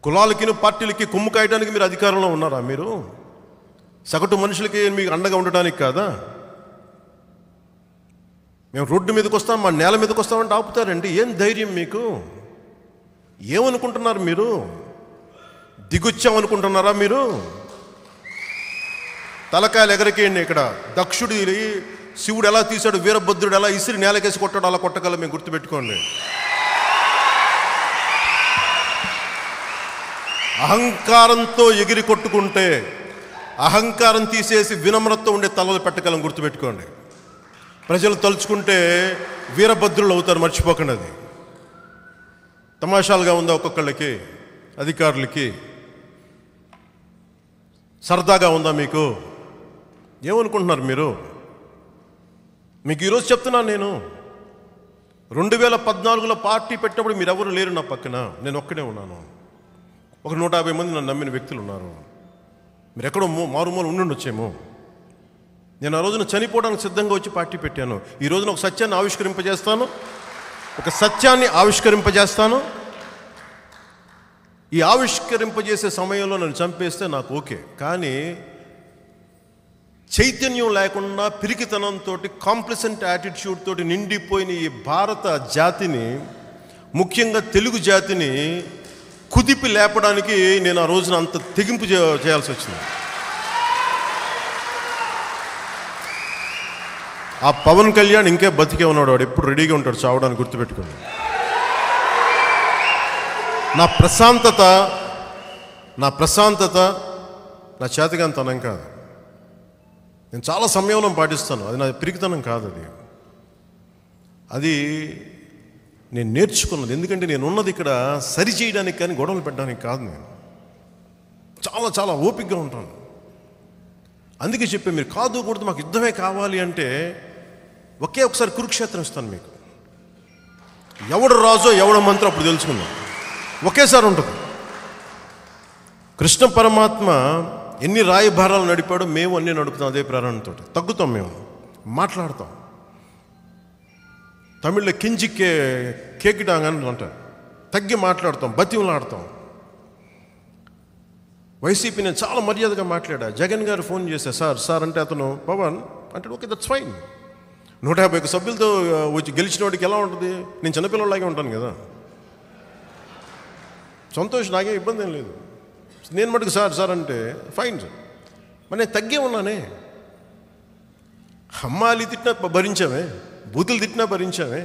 కులాలకి పార్టీలకి కొమ్ము కాయడానికి మీరు అధికారంలో ఉన్నారా మీరు సగటు మనుషులకి మీకు అండగా ఉండడానికి కాదా మేము రోడ్డు మీదకి వస్తాం మా నేల మీదకి వస్తామంటే ఆపుతారండి ఏం ధైర్యం మీకు ఏమనుకుంటున్నారు మీరు దిగొచ్చామనుకుంటున్నారా మీరు తలకాయలు ఎగరికేయండి ఇక్కడ దక్షుడి శివుడు ఎలా తీశాడు వీరభద్రుడు ఎలా ఇసిరి నేలకేసి కొట్టాడు అలా కొట్టగల మేము గుర్తుపెట్టుకోండి అహంకారంతో ఎగిరి కొట్టుకుంటే అహంకారం తీసేసి వినమ్రత ఉండే తలలు పెట్టగలం గుర్తుపెట్టుకోండి ప్రజలు తలుచుకుంటే వీరభద్రులు అవుతారు మర్చిపోకండి అది తమాషాలుగా ఉందా ఒక్కొక్కళ్ళకి అధికారులకి సరదాగా ఉందా మీకు ఏమనుకుంటున్నారు మీరు మీకు ఈరోజు చెప్తున్నాను నేను రెండు వేల పద్నాలుగులో పార్టీ పెట్టినప్పుడు మీరెవరు లేరు నా పక్కన నేను ఒక్కడే ఉన్నాను ఒక నూట యాభై మంది నన్ను నమ్మిన వ్యక్తులు ఉన్నారు మీరు ఎక్కడో మూ- మారుమూల ఉండుండొచ్చేమో నేను ఆ రోజున చనిపోవడానికి సిద్ధంగా వచ్చి పార్టీ పెట్టాను ఈ రోజున ఒక సత్యాన్ని ఆవిష్కరింపజేస్తాను ఒక సత్యాన్ని ఆవిష్కరింపజేస్తాను ఈ ఆవిష్కరింపజేసే సమయంలో నన్ను చంపేస్తే నాకు ఓకే కానీ చైతన్యం లేకుండా పిరికితనంతో కాంప్లసెంట్ యాటిట్యూడ్ తోటి నిండిపోయిన ఈ భారత జాతిని ముఖ్యంగా తెలుగు జాతిని కుదిపి లేపడానికి నేను ఆ రోజున అంత తెగింపు చే- చేయాల్సి వచ్చింది ఆ పవన్ కళ్యాణ్ ఇంకే బతికే ఉన్నాడు వాడు ఎప్పుడు రెడీగా ఉంటాడు చావడానికి గుర్తుపెట్టుకోండి నా ప్రశాంతత నా ప్రశాంతత నా చేతగాంతనం కాదు నేను చాలా సంయమనం పాటిస్తాను అది నా పిరికితనం కాదు అది అది నేను నేర్చుకున్నది ఎందుకంటే నేను ఉన్నది ఇక్కడ సరి చేయడానికి కానీ గొడవలు పెట్టడానికి కాదు నేను చాలా చాలా ఓపికగా ఉంటాను అందుకే చెప్పే మీరు కాదు కూడదు మాకు యుద్ధమే కావాలి అంటే ఒకే ఒకసారి కురుక్షేత్రం ఇస్తాను మీకు ఎవడు రాజో ఎవడు మంత్రం అప్పుడు తెలుసుకుందాం ఒకేసారి ఉంటుంది కృష్ణ పరమాత్మ ఎన్ని రాయభారాలు నడిపాడో మేము అన్నీ నడుపుతాం అదే ప్రేరణతో తగ్గుతాం మేము మాట్లాడతాం తమిళ్లో కింజిక్కే కేకిడాంగ్ అని అంటారు తగ్గి మాట్లాడతాం బతిమలాడతాం వైసీపీ నేను చాలా మర్యాదగా మాట్లాడా జగన్ గారు ఫోన్ చేశా సార్ సార్ అంటే అతను పవన్ అంటే ఓకే దట్స్ ఫైన్ నూట యాభై ఒక్క సభ్యులతో ఆ, వచ్చి గెలిచిన వాడికి ఎలా ఉంటుంది నేను చిన్నపిల్లలాగే ఉంటాను కదా సంతోష్ నాకే ఇబ్బంది ఏం లేదు నేను మటుకు సార్ సార్ అంటే ఫైన్ సార్ మరి నేను తగ్గే ఉన్నానే అమ్మాలి తిట్టినా భరించావే బూతులు తిట్టినా భరించావే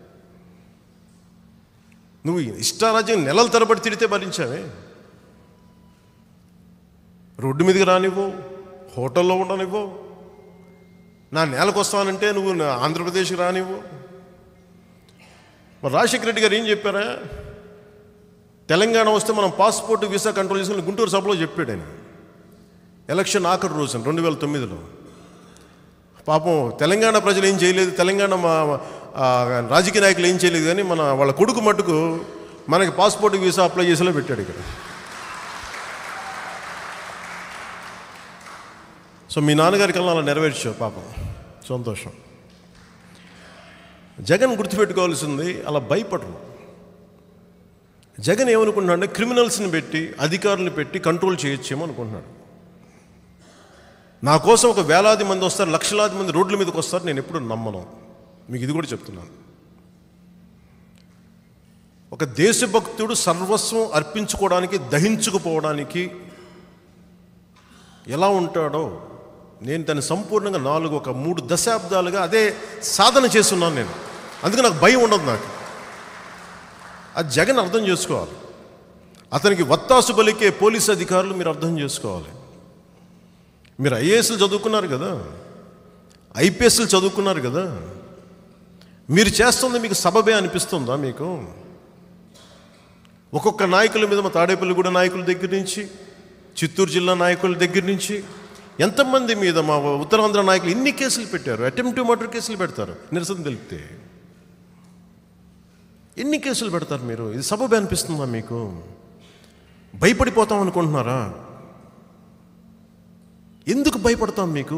నువ్వు ఇష్టారాజ్యం నెలల తరబడి తిడితే భరించావే రోడ్డు మీదకి రానివ్వు హోటల్లో ఉండనివ్వు నా నేలకు వస్తానంటే నువ్వు నా ఆంధ్రప్రదేశ్కి రానివ్వు మరి రాజశేఖర రెడ్డి గారు ఏం చెప్పారా తెలంగాణ వస్తే మనం పాస్పోర్ట్ వీసా కంట్రోల్ చేసుకుని గుంటూరు సభలో చెప్పాడు ఆయన ఎలక్షన్ ఆఖరి రోజున రెండు వేల తొమ్మిదిలో పాపం తెలంగాణ ప్రజలు ఏం చేయలేదు తెలంగాణ మా ఆ, రాజకీయ నాయకులు ఏం చేయలేదు కానీ మన వాళ్ళ కొడుకు మట్టుకు మనకి పాస్పోర్ట్ వీసా అప్లై చేసేలా పెట్టాడు ఇక్కడ సో మీ నాన్నగారికి అలా అలా నెరవేర్చావు పాపం సంతోషం జగన్ గుర్తుపెట్టుకోవాల్సింది అలా భయపడరు జగన్ ఏమనుకుంటున్నాడు అంటే క్రిమినల్స్ని పెట్టి అధికారులను పెట్టి కంట్రోల్ చేయొచ్చేమో అనుకుంటున్నాడు నా కోసం ఒక వేలాది మంది వస్తారు లక్షలాది మంది రోడ్ల మీదకి వస్తారు నేను ఎప్పుడు నమ్మను మీకు ఇది కూడా చెప్తున్నాను ఒక దేశభక్తుడు సర్వస్వం అర్పించుకోవడానికి దహించుకుపోవడానికి ఎలా ఉంటాడో నేను దాన్ని సంపూర్ణంగా నాలుగు ఒక మూడు దశాబ్దాలుగా అదే సాధన చేస్తున్నాను నేను అందుకే నాకు భయం ఉండదు నాకు అది జగన్ అర్థం చేసుకోవాలి అతనికి వత్తాసు బలికే పోలీస్ అధికారులు మీరు అర్థం చేసుకోవాలి మీరు ఐఏఎస్లు చదువుకున్నారు కదా ఐపీఎస్లు చదువుకున్నారు కదా మీరు చేస్తుంది మీకు సబబే అనిపిస్తుందా మీకు ఒక్కొక్క నాయకుల మీద మా తాడేపల్లిగూడ నాయకుల దగ్గర నుంచి చిత్తూరు జిల్లా నాయకుల దగ్గర నుంచి ఎంతమంది మీద మా ఉత్తరాంధ్ర నాయకులు ఎన్ని కేసులు పెట్టారు అటెంప్ట్ మర్డర్ కేసులు పెడతారు నిరసన తెలిపితే ఎన్ని కేసులు పెడతారు మీరు ఇది సబబే అనిపిస్తుందా మీకు భయపడిపోతాం అనుకుంటున్నారా ఎందుకు భయపడతాం మీకు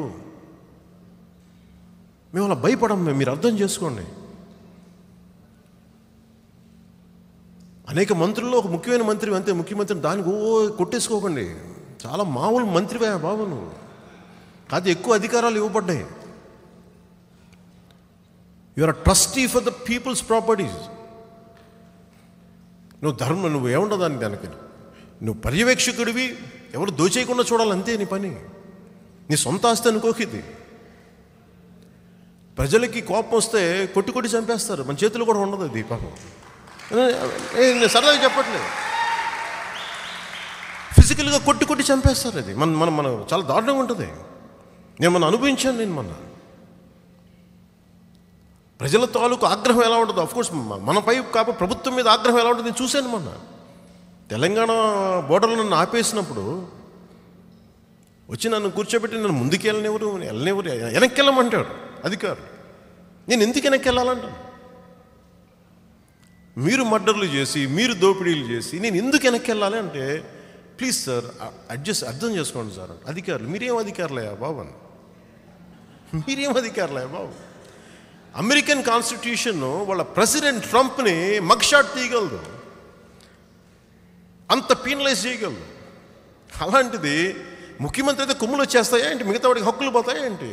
మేము అలా భయపడం మేము మీరు అర్థం చేసుకోండి అనేక మంత్రుల్లో ఒక ముఖ్యమైన మంత్రి అంతే ముఖ్యమంత్రి దానికి ఓ కొట్టేసుకోకండి చాలా మామూలు మంత్రివే బాబు నువ్వు కాదు ఎక్కువ అధికారాలు ఇవ్వబడ్డాయి your trustee for the people's properties నువ్వు ధర్మం నువ్వు ఏముండవు దానికి దానికి నువ్వు పర్యవేక్షకుడివి ఎవరు దోచేయకుండా చూడాలి అంతే నీ పని నీ సొంత ఆస్తి అనుకోకిది ప్రజలకి కోపం వస్తే కొట్టి కొట్టి చంపేస్తారు మన చేతులు కూడా ఉండదు అది పాపం ఏ, నేను సరదాగా చెప్పట్లేదు ఫిజికల్గా కొట్టి కొట్టి చంపేస్తారు అది మన మనం మనం చాలా దారుణంగా ఉంటుంది నేను మనం అనుభవించాను నేను మొన్న ప్రజల తాలూకు ఆగ్రహం ఎలా ఉంటుందో కోర్స్ మనపై కాప ప్రభుత్వం మీద ఆగ్రహం ఎలా ఉంటుంది నేను చూశాను మొన్న తెలంగాణ బోర్డర్లో నన్ను ఆపేసినప్పుడు వచ్చి నన్ను కూర్చోబెట్టి నన్ను ముందుకు వెళ్ళనివ్వరు వెళ్ళనివ్వరు వెనక్కి వెళ్ళమంటాడు అధికారులు నేను ఎందుకు వెనక్కి వెళ్ళాలంటాను మీరు మర్డర్లు చేసి మీరు దోపిడీలు చేసి నేను ఎందుకు వెనక్కి వెళ్ళాలి అంటే ప్లీజ్ సార్ అడ్జస్ట్ అర్థం చేసుకోండి సార్ అధికారులు మీరేం అధికారులయ్యా బాబు అని మీరేం అధికారులయ్యా బాబు అమెరికన్ కాన్స్టిట్యూషన్ వాళ్ళ ప్రెసిడెంట్ ట్రంప్ని మగ్షాట్ తీయగలదు అంత పీనలైజ్ చేయగలదు అలాంటిది ముఖ్యమంత్రి అయితే కొమ్ములు వచ్చేస్తాయా ఏంటి మిగతా వాడికి హక్కులు పోతాయా ఏంటి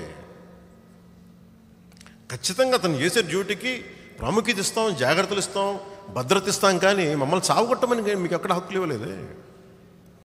ఖచ్చితంగా అతను చేసే డ్యూటీకి ప్రాముఖ్యత ఇస్తాం జాగ్రత్తలు ఇస్తాం భద్రత ఇస్తాం కానీ మమ్మల్ని సాగుకొట్టమని మీకు ఎక్కడ హక్కులు ఇవ్వలేదే